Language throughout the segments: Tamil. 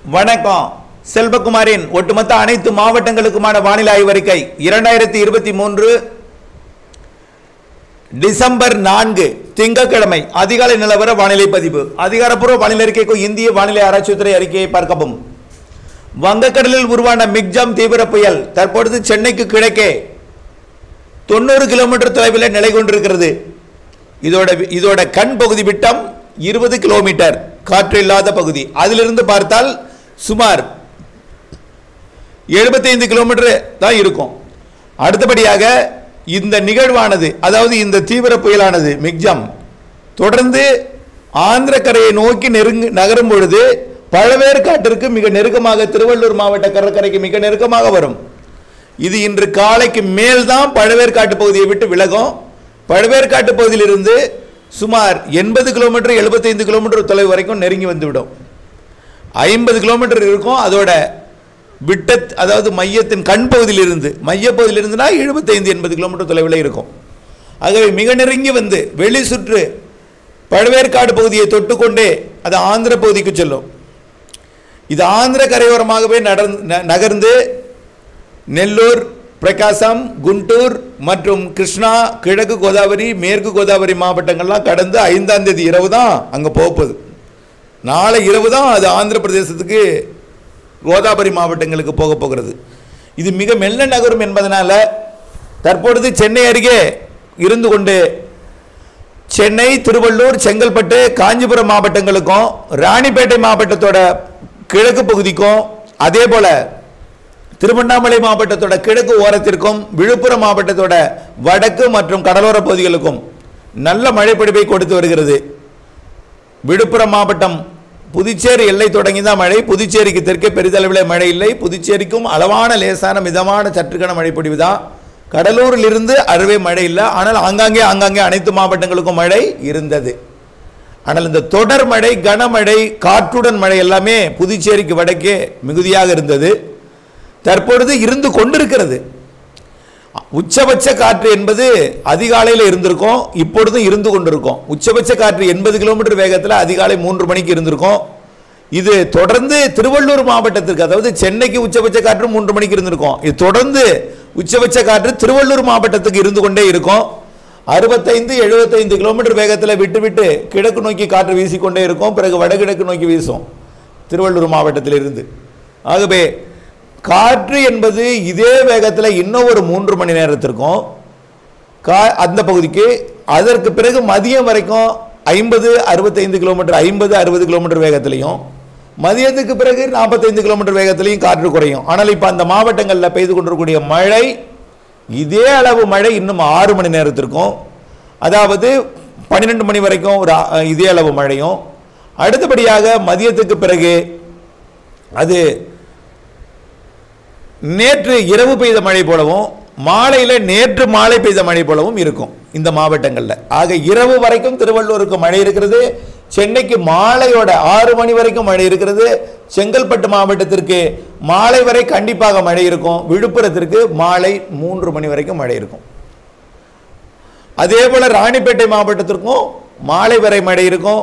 வணக்கம் செல்வகுமாரின் ஒட்டுமொத்த அனைத்து மாவட்டங்களுக்குமான வானிலை ஆய்வறிக்கை இரண்டாயிரத்தி இருபத்தி மூன்று டிசம்பர் நான்கு திங்கட்கிழமை அதிகாலை நிலவர வானிலை பதிவு அதிகாரப்பூர்வ வானிலை அறிக்கைக்கு இந்திய வானிலை ஆராய்ச்சித்துறை அறிக்கையை பார்க்கவும் வங்கக்கடலில் உருவான மிக்ஜாம் தீவிர புயல் தற்பொழுது சென்னைக்கு கிழக்கே தொண்ணூறு கிலோமீட்டர் தொலைவில் நிலை கொண்டிருக்கிறது இதோட இதோட கண் பகுதி விட்டம் இருபது கிலோமீட்டர் காற்று இல்லாத பகுதி அதிலிருந்து பார்த்தால் சுமார் 75 கிலோமீட்டர் தான் இருக்கும் அடுத்தபடியாக இந்த நிகழ்வானது அதாவது இந்த தீவிர புயலானது மிக்ஜாம் தொடர்ந்து ஆந்திர கரையை நோக்கி நெருங்கு நகரும் பொழுது பழவேற்காட்டிற்கு மிக நெருக்கமாக திருவள்ளூர் மாவட்ட கடற்கரைக்கு மிக நெருக்கமாக வரும் இது இன்று காலைக்கு மேல் தான் பழவேற்காட்டு பகுதியை விட்டு விலகும் பழவேற்காட்டு பகுதியிலிருந்து சுமார் எண்பது கிலோமீட்டர் 75 கிலோமீட்டர் தொலைவு வரைக்கும் நெருங்கி வந்துவிடும் ஐம்பது கிலோமீட்டர் இருக்கும் அதோட விட்ட அதாவது மையத்தின் கண் பகுதியிலிருந்து மையப்பகுதியிலிருந்துனா எழுபத்தைந்து எண்பது கிலோமீட்டர் தொலைவில் இருக்கும் ஆகவே மிக நெருங்கி வந்து வெளி சுற்று பழவேற்காடு பகுதியை தொட்டுக்கொண்டே அது ஆந்திர பகுதிக்கு செல்லும் இது ஆந்திர கரையோரமாகவே நடந்து ந- நகர்ந்து நெல்லூர் பிரகாசம் குண்டூர் மற்றும் கிருஷ்ணா கிழக்கு கோதாவரி மேற்கு கோதாவரி மாவட்டங்கள்லாம் கடந்து ஐந்தாம் தேதி இரவு தான் அங்கே போகுது நாளை இரவு தான் அது ஆந்திர பிரதேசத்துக்கு கோதாவரி மாவட்டங்களுக்கு போக போகிறது இது மிக மெல்ல நகரும் என்பதனால தற்பொழுது சென்னை அருகே இருந்து கொண்டு சென்னை திருவள்ளூர் செங்கல்பட்டு காஞ்சிபுரம் மாவட்டங்களுக்கும் ராணிப்பேட்டை மாவட்டத்தோட கிழக்கு பகுதிக்கும் அதே போல திருவண்ணாமலை மாவட்டத்தோட கிழக்கு ஓரத்திற்கும் விழுப்புரம் மாவட்டத்தோட வடக்கு மற்றும் கடலோர பகுதிகளுக்கும் நல்ல மழைப்பொழிவை கொடுத்து வருகிறது விழுப்புரம் மாவட்டம் புதுச்சேரி எல்லை தொடங்கி தான் மழை புதுச்சேரிக்கு தெற்கே பெரிதளவில் மழை இல்லை புதுச்சேரிக்கும் அளவான லேசான மிதமான சற்றுக்கான மழை பொழிவு தான் கடலூரில் இருந்து அறவே மழை இல்லை ஆனால் ஆங்காங்கே ஆங்காங்கே அனைத்து மாவட்டங்களுக்கும் மழை இருந்தது ஆனால் இந்த தொடர் மழை கனமழை காற்றுடன் மழை எல்லாமே புதுச்சேரிக்கு வடக்கே மிகுதியாக இருந்தது தற்பொழுது இருந்து கொண்டிருக்கிறது உச்சபட்ச காற்று என்பது அதிகாலையில் இருந்திருக்கும் இப்பொழுதும் இருந்து கொண்டிருக்கும் உச்சபட்ச காற்று எண்பது கிலோமீட்டர் வேகத்தில் அதிகாலை மூன்று மணிக்கு இருந்திருக்கும் இது தொடர்ந்து திருவள்ளூர் மாவட்டத்திற்கு அதாவது சென்னைக்கு உச்சபட்ச காற்று மூன்று மணிக்கு இருந்திருக்கும் இது தொடர்ந்து உச்சபட்ச காற்று திருவள்ளூர் மாவட்டத்துக்கு இருந்து கொண்டே இருக்கும் அறுபத்தைந்து எழுபத்தைந்து கிலோமீட்டர் வேகத்தில் விட்டு விட்டு கிழக்கு நோக்கி காற்று வீசிக்கொண்டே இருக்கும் பிறகு வடகிழக்கு நோக்கி வீசும் திருவள்ளூர் மாவட்டத்தில் இருந்து ஆகவே காற்று என்பது இதே வேகத்தில் இன்னும் ஒரு மூன்று மணி நேரத்திற்கும் கா அந்த பகுதிக்கு அதற்கு பிறகு மதியம் வரைக்கும் ஐம்பது அறுபத்தைந்து கிலோமீட்டர் ஐம்பது அறுபது கிலோமீட்டர் வேகத்திலையும் மதியத்துக்கு பிறகு நாற்பத்தைந்து கிலோமீட்டர் வேகத்திலையும் காற்று குறையும் ஆனால் இப்போ அந்த மாவட்டங்களில் பெய்து கொண்டிருக்கக்கூடிய மழை இதே அளவு மழை இன்னும் ஆறு மணி நேரத்திற்கும் அதாவது பன்னிரெண்டு மணி வரைக்கும் ஒரு ஆ- இதே அளவு மழையும் அடுத்தபடியாக மதியத்துக்கு பிறகு அது நேற்று இரவு பெய்த மழை போலவும் மாலையில் நேற்று மாலை பெய்த மழை போலவும் இருக்கும் இந்த மாவட்டங்களில் ஆக இரவு வரைக்கும் திருவள்ளூருக்கு மழை இருக்கிறது சென்னைக்கு மாலையோட ஆறு மணி வரைக்கும் மழை இருக்கிறது செங்கல்பட்டு மாவட்டத்திற்கு மாலை வரை கண்டிப்பாக மழை இருக்கும் விழுப்புரத்திற்கு மாலை மூன்று மணி வரைக்கும் மழை இருக்கும் அதே போல ராணிப்பேட்டை மாவட்டத்திற்கும் மாலை வரை மழை இருக்கும்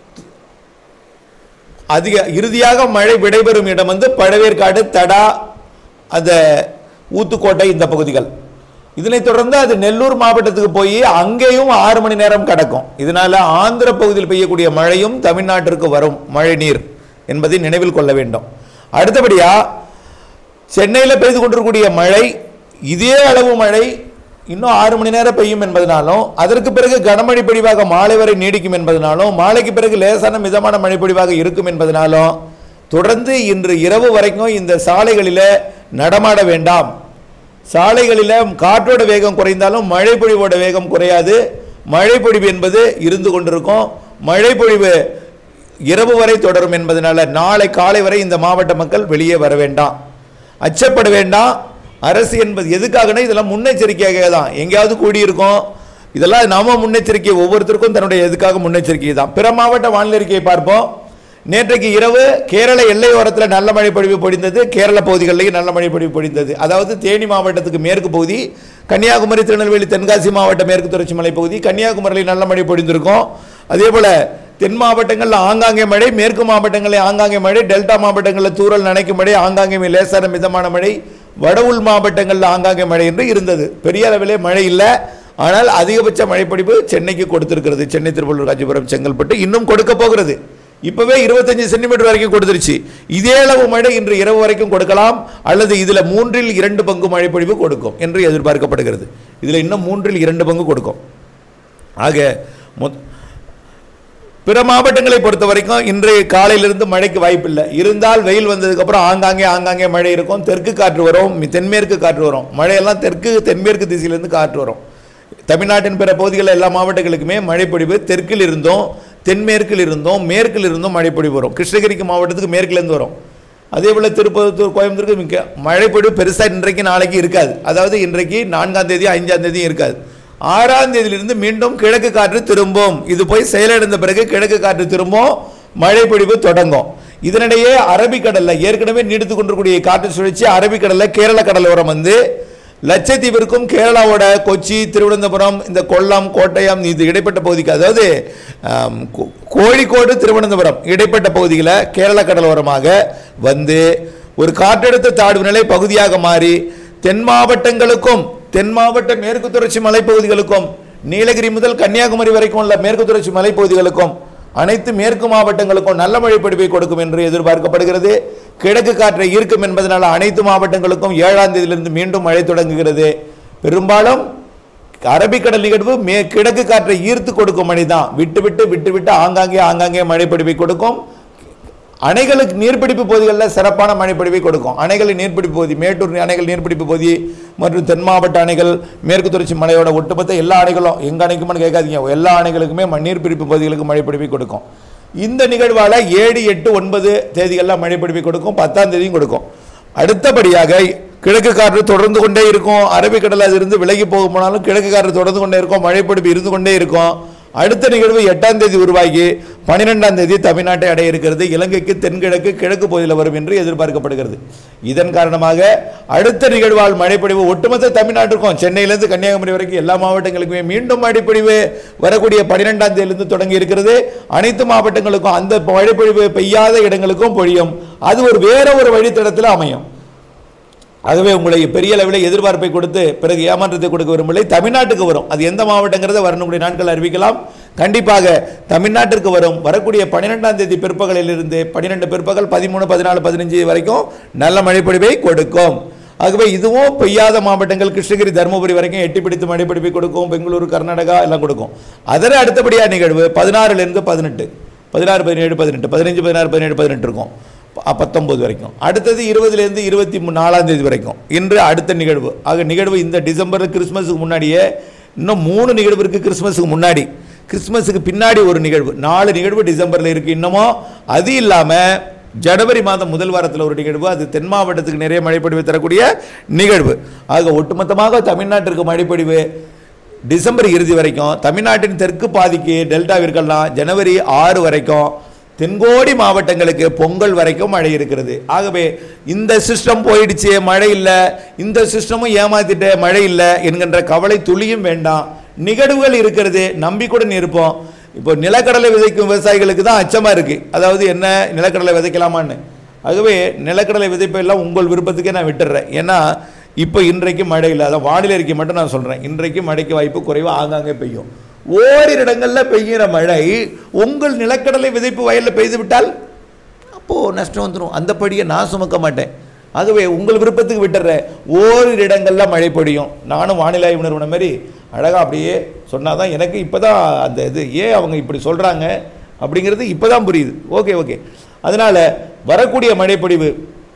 அதிக இறுதியாக மழை விடைபெறும் இடம் வந்து பழவேற்காடு தடா அந்த ஊத்துக்கோட்டை இந்த பகுதிகள் இதனைத் தொடர்ந்து அது நெல்லூர் மாவட்டத்துக்கு போய் அங்கேயும் ஆறு மணி நேரம் கிடக்கும் இதனால ஆந்திர பகுதியில் பெய்யக்கூடிய மழையும் தமிழ்நாட்டிற்கு வரும் மழை நீர் என்பதை நினைவில் கொள்ள வேண்டும் அடுத்தபடியா சென்னையில் பெய்து கொண்டிருக்கக்கூடிய மழை இதே அளவு மழை இன்னும் ஆறு மணி நேரம் பெய்யும் என்பதனாலும் அதற்கு பிறகு கனமழை பொழிவாக மாலை வரை நீடிக்கும் என்பதனாலும் மாலைக்கு பிறகு லேசான மிதமான மழை பொழிவாக இருக்கும் என்பதனாலும் தொடர்ந்து இன்று இரவு வரைக்கும் இந்த சாலைகளில் நடமாட வேண்டாம் சாலைகளில் காற்றோட வேகம் குறைந்தாலும் மழை பொழிவோட வேகம் குறையாது மழை பொழிவு என்பது இருந்து கொண்டிருக்கும் மழை பொழிவு இரவு வரை தொடரும் என்பதனால நாளை காலை வரை இந்த மாவட்ட மக்கள் வெளியே வர வேண்டாம் அச்சப்பட வேண்டாம் அரசு என்பது எதுக்காகனா இதெல்லாம் முன்னெச்சரிக்கையாக தான் எங்கேயாவது கூடியிருக்கும் இதெல்லாம் நாம முன்னெச்சரிக்கை ஒவ்வொருத்தருக்கும் தன்னுடைய எதுக்காக முன்னெச்சரிக்கை தான் பிற மாவட்ட வானிலை அறிக்கையை பார்ப்போம் நேற்றைக்கு இரவு கேரள எல்லையோரத்தில் நல்ல மழை பொழிவு பொழிந்தது கேரள பகுதிகளிலேயும் நல்ல மழை பொழிவு பொழிந்தது அதாவது தேனி மாவட்டத்துக்கு மேற்கு பகுதி கன்னியாகுமரி திருநெல்வேலி தென்காசி மாவட்ட மேற்கு தொடர்ச்சி மலை பகுதி கன்னியாகுமரியில் நல்ல மழை பொழிந்திருக்கும் அதே போல தென் மாவட்டங்களில் ஆங்காங்கே மழை மேற்கு மாவட்டங்களில் ஆங்காங்கே மழை டெல்டா மாவட்டங்களில் தூறல் நனைக்கும் மழை ஆங்காங்கே லேசான மிதமான மழை வட உள் மாவட்டங்களில் ஆங்காங்கே மழை என்று இருந்தது பெரிய அளவிலே மழை இல்லை ஆனால் அதிகபட்ச மழைப்பொழிவு சென்னைக்கு கொடுத்திருக்கிறது சென்னை திருவள்ளூர் காஞ்சிபுரம் செங்கல்பட்டு இன்னும் கொடுக்க போகிறது இப்பவே இருபத்தஞ்சு சென்டிமீட்டர் வரைக்கும் கொடுத்துருச்சு இதே அளவு மழை இன்று இரவு வரைக்கும் கொடுக்கலாம் அல்லது இதுல மூன்றில் இரண்டு பங்கு மழைப்பொழிவு கொடுக்கும் என்று எதிர்பார்க்கப்படுகிறது இதுல இன்னும் மூன்றில் இரண்டு பங்கு கொடுக்கும் ஆக மொத்- பிற மாவட்டங்களை பொறுத்த வரைக்கும் இன்றைய காலையிலிருந்து மழைக்கு வாய்ப்பில்லை இருந்தால் வெயில் வந்ததுக்கப்புறம் ஆங்காங்கே ஆங்காங்கே மழை இருக்கும் தெற்கு காற்று வரும் மி- தென்மேற்கு காற்று வரும் மழையெல்லாம் தெற்கு தென்மேற்கு திசையிலிருந்து காற்று வரும் தமிழ்நாட்டின் பிற பகுதிகளில் எல்லா மாவட்டங்களுக்குமே மழைப்பொழிவு தெற்கில் இருந்தும் தென்மேற்கில் இருந்தும் மேற்கில் இருந்தும் மழைப்பொழிவு வரும் கிருஷ்ணகிரிக்கு மாவட்டத்துக்கு மேற்கிலேருந்து வரும் அதே போல் திருப்பத்தூர் கோயம்புத்தூருக்கு மிக்க மழைப்பொழிவு பெருசாக இன்றைக்கு நாளைக்கு இருக்காது அதாவது இன்றைக்கு நான்காம் தேதி ஐந்தாம் தேதி இருக்காது ஆறாம் தேதியிலிருந்து மீண்டும் கிழக்கு காற்று திரும்பும் இது போய் செயலிழந்த பிறகு கிழக்கு காற்று திரும்பும் மழைப்பொழிவு தொடங்கும் இதனிடையே அரபிக்கடல்ல ஏற்கனவே நீடித்து கொண்டிருக்கூடிய காற்று சுழற்சி அரபிக்கடல்ல கேரள கடலோரம் வந்து லட்சத்தீவிற்கும் கேரளாவோட கொச்சி திருவனந்தபுரம் இந்த கொல்லம் கோட்டயம் இது இடைப்பட்ட பகுதிக்கு அதாவது ஆம், கோ- கோழிக்கோடு திருவனந்தபுரம் இடைப்பட்ட பகுதியில் கேரள கடலோரமாக வந்து ஒரு காற்றழுத்த தாழ்வு நிலை பகுதியாக மாறி தென் மாவட்டங்களுக்கும் தென் மாவட்ட மேற்கு தொடர்ச்சி மலைப்பகுதிகளுக்கும் நீலகிரி முதல் கன்னியாகுமரி வரைக்கும் உள்ள மேற்கு தொடர்ச்சி மலைப்பகுதிகளுக்கும் அனைத்து மேற்கு மாவட்டங்களுக்கும் நல்ல மழை பொழிவை கொடுக்கும் என்று எதிர்பார்க்கப்படுகிறது கிழக்கு காற்றை ஈர்க்கும் என்பதனால் அனைத்து மாவட்டங்களுக்கும் ஏழாம் தேதியிலிருந்து மீண்டும் மழை தொடங்குகிறது பெரும்பாலும் அரபிக்கடல் நிகழ்வு மே கிழக்கு காற்றை ஈர்த்து கொடுக்கும் மழை தான் விட்டு விட்டு விட்டு விட்டு ஆங்காங்கே ஆங்காங்கே மழை பொழிவை கொடுக்கும் அணைகளுக்கு நீர்பிடிப்பு பகுதிகளில் சிறப்பான மழைப்பொழிவை கொடுக்கும் அணைகளின் நீர்பிடிப்பு பகுதி மேட்டூர் அணைகள் நீர்பிடிப்பு பகுதி மற்றும் தென் மாவட்ட அணைகள் மேற்கு தொடர்ச்சி மலையோட ஒட்டுமொத்த எல்லா அணைகளும் எங்க அணைக்குமான்னு கேட்காதீங்க எல்லா அணைகளுக்குமே ம- நீர்பிடிப்பு பகுதிகளுக்கு மழைப்பொழிவை கொடுக்கும் இந்த நிகழ்வால ஏழு எட்டு ஒன்பது தேதிகளில் மழைப்பொழிவை கொடுக்கும் பத்தாம் தேதியும் கொடுக்கும் அடுத்தபடியாக கிழக்கு காற்று தொடர்ந்து கொண்டே இருக்கும் அரபிக்கடல் அதிலிருந்து விலகி போக போனாலும் கிழக்கு காற்று தொடர்ந்து கொண்டே இருக்கும் மழைப்பொழிவு இருந்து கொண்டே இருக்கும் அடுத்த நிகழ்வு எட்டாம் தேதி உருவாகி பன்னிரெண்டாம் தேதி தமிழ்நாட்டை அடைய இருக்கிறது இலங்கைக்கு தென்கிழக்கு கிழக்கு பகுதியில் வரும் என்று எதிர்பார்க்கப்படுகிறது இதன் காரணமாக அடுத்த நிகழ்வால் மழைப்பொழிவு ஒட்டுமொத்த தமிழ்நாட்டுக்கும் சென்னையிலிருந்து கன்னியாகுமரி வரைக்கும் எல்லா மாவட்டங்களுக்குமே மீண்டும் மழைப்பொழிவு வரக்கூடிய பன்னிரெண்டாம் தேதியிலிருந்து தொடங்கி இருக்கிறது அனைத்து மாவட்டங்களுக்கும் அந்த மழைப்பொழிவு பெய்யாத இடங்களுக்கும் பொழியும் அது ஒரு வேற ஒரு வழித்தடத்தில் அமையும் ஆகவே உங்களை பெரிய அளவில் எதிர்பார்ப்பை கொடுத்து பிறகு ஏமாற்றத்தை கொடுக்க விரும்பவில்லை தமிழ்நாட்டுக்கு வரும் அது எந்த மாவட்டங்கிறத வரக்கூடிய நாட்கள் அறிவிக்கலாம் கண்டிப்பாக தமிழ்நாட்டிற்கு வரும் வரக்கூடிய பன்னிரெண்டாம் தேதி பிற்பகலிலிருந்து பன்னிரெண்டு பிற்பகல் பதிமூணு பதினாலு பதினஞ்சு வரைக்கும் நல்ல மழைப்பொழிவை கொடுக்கும் ஆகவே இதுவும் பெய்யாத மாவட்டங்கள் கிருஷ்ணகிரி தருமபுரி வரைக்கும் எட்டி பிடித்து மழைப்பொழிவை கொடுக்கும் பெங்களூரு கர்நாடகா எல்லாம் கொடுக்கும் அதனை அடுத்தபடியாக நிகழ்வு பதினாறுலேருந்து பதினெட்டு பதினாறு பதினேழு பதினெட்டு பதினஞ்சு பதினாறு பதினேழு பதினெட்டு இருக்கும் ப- பத்தொன்பது வரைக்கும் அடுத்தது இருபதுலேருந்து இருபத்தி மூணு நாலாம் தேதி வரைக்கும் இன்று அடுத்த நிகழ்வு ஆக நிகழ்வு இந்த டிசம்பர் கிறிஸ்மஸுக்கு முன்னாடியே இன்னும் மூணு நிகழ்வு இருக்குது கிறிஸ்மஸுக்கு முன்னாடி கிறிஸ்மஸுக்கு பின்னாடி ஒரு நிகழ்வு நாலு நிகழ்வு டிசம்பரில் இருக்குது இன்னமும் அது இல்லாமல் ஜனவரி மாதம் முதல் வாரத்தில் ஒரு நிகழ்வு அது தென் மாவட்டத்துக்கு நிறைய மழைப்பொழிவு தரக்கூடிய நிகழ்வு ஆக ஒட்டுமொத்தமாக தமிழ்நாட்டிற்கு மழைப்பொழிவு டிசம்பர் இறுதி வரைக்கும் தமிழ்நாட்டின் தெற்கு பாதிக்கு டெல்டாவிற்கெல்லாம் ஜனவரி ஆறு வரைக்கும் தென்கோடி மாவட்டங்களுக்கு பொங்கல் வரைக்கும் மழை இருக்கிறது ஆகவே இந்த சிஸ்டம் போயிடுச்சு மழை இல்லை இந்த சிஸ்டமும் ஏமாத்திட்டு மழை இல்லை என்கின்ற கவலை துளியும் வேண்டாம் நிகழ்வுகள் இருக்கிறது நம்பிக்கையுடன் இருப்போம் இப்போ நிலக்கடலை விதைக்கும் விவசாயிகளுக்கு தான் அச்சமா இருக்கு அதாவது என்ன நிலக்கடலை விதைக்கலாமான்னு ஆகவே நிலக்கடலை விதைப்பை எல்லாம் உங்கள் விருப்பத்துக்கே நான் விட்டுடுறேன் ஏன்னா இப்போ இன்றைக்கு மழை இல்லை அதான் வானிலை அறிக்கை மட்டும் நான் சொல்கிறேன் இன்றைக்கு மழைக்கு வாய்ப்பு குறைவு ஆங்காங்கே பெய்யும் ஓரிரு இடங்களில் பெய்கிற மழை உங்கள் நிலக்கடலை விதைப்பு வயலில் பெய்து விட்டால் அப்போது நஷ்டம் வந்துடும் அந்த படியை நான் சுமக்க மாட்டேன் ஆகவே உங்கள் விருப்பத்துக்கு விட்டுறேன் ஓரிரு இடங்களில் மழை பொழியும் நானும் வானிலை ஆய்வு நிறுவனம் மாதிரி அழகாக அப்படியே சொன்னால் தான் எனக்கு இப்போ தான் அந்த இது ஏன் அவங்க இப்படி சொல்கிறாங்க அப்படிங்கிறது இப்போ தான் புரியுது ஓகே ஓகே அதனால் வரக்கூடிய மழைப்பொழிவு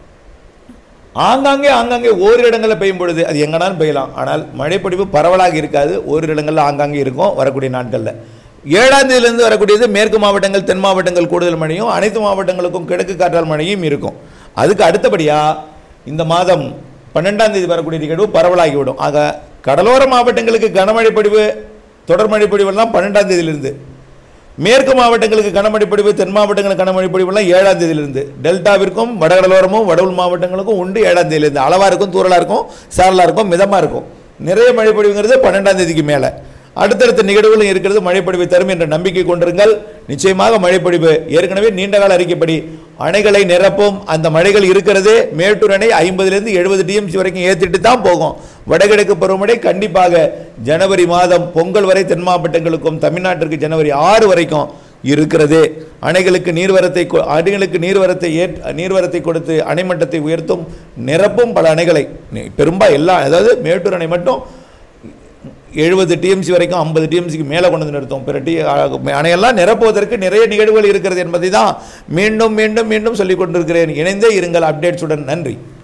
ஆங்காங்கே ஆங்காங்கே ஓரிரு இடங்களில் பெய்யும் பொழுது அது எங்கனாலும் பெய்யலாம் ஆனால் மழைப்பொழிவு பரவலாக இருக்காது ஓரிரு இடங்களில் ஆங்காங்கே இருக்கும் வரக்கூடிய நாட்களில் ஏழாம் தேதியிலிருந்து வரக்கூடியது மேற்கு மாவட்டங்கள் தென் மாவட்டங்கள் கூடுதல் மழையும் அனைத்து மாவட்டங்களுக்கும் கிழக்கு காற்றால் மழையும் இருக்கும் அதுக்கு அடுத்தபடியாக இந்த மாதம் பன்னெண்டாம் தேதி வரக்கூடிய நிகழ்வு பரவலாகிவிடும் ஆக கடலோர மாவட்டங்களுக்கு கனமழை பொழிவு தொடர் மழை பொழிவெல்லாம் பன்னெண்டாம் தேதியிலிருந்து மேற்கு மாவட்டங்களுக்கு கனமழை பொழிவு தென் மாவட்டங்களுக்கு கனமழை பொழிவுலாம் ஏழாம் தேதியிலிருந்து டெல்டாவிற்கும் வடகடலோரமும் வடவுள் மாவட்டங்களுக்கும் உண்டு ஏழாம் தேதியிலிருந்து அளவாக இருக்கும் தூரலாக இருக்கும் சாரலாக இருக்கும் மிதமாக இருக்கும் நிறைய மழை பொழிவுங்கிறது பன்னெண்டாம் தேதிக்கு மேலே அடுத்தடுத்த நிகழ்வுகளும் இருக்கிறது மழைப்பொழிவை தரும் என்ற நம்பிக்கை கொண்டிருங்கள் நிச்சயமாக மழைப்பொழிவு ஏற்கனவே நீண்டகால அறிக்கைப்படி அணைகளை நிரப்பும் அந்த மழைகள் இருக்கிறது மேட்டூர் அணை ஐம்பதுலேருந்து எழுபது டிஎம்சி வரைக்கும் ஏற்றிட்டு தான் போகும் வடகிழக்கு பருவமழை கண்டிப்பாக ஜனவரி மாதம் பொங்கல் வரை தென் மாவட்டங்களுக்கும் தமிழ்நாட்டிற்கு ஜனவரி ஆறு வரைக்கும் இருக்கிறது அணைகளுக்கு நீர்வரத்தை கொ- அணைகளுக்கு நீர்வரத்தை ஏற் நீர்வரத்தை கொடுத்து அணைமட்டத்தை உயர்த்தும் நிரப்பும் பல அணைகளை நி- பெரும்பா எல்லா அதாவது மேட்டூர் அணை மட்டும் எழுபது டிஎம்சி வரைக்கும் ஐம்பது டிஎம்சிக்கு மேலே கொண்டு வந்து நிறுத்தும் பிற டி அணையெல்லாம் நிரப்புவதற்கு நிறைய நிகழ்வுகள் இருக்கிறது என்பதை தான் மீண்டும் மீண்டும் மீண்டும் சொல்லிக் கொண்டிருக்கிறேன் இணைந்தே இருங்கள் அப்டேட்ஸுடன் நன்றி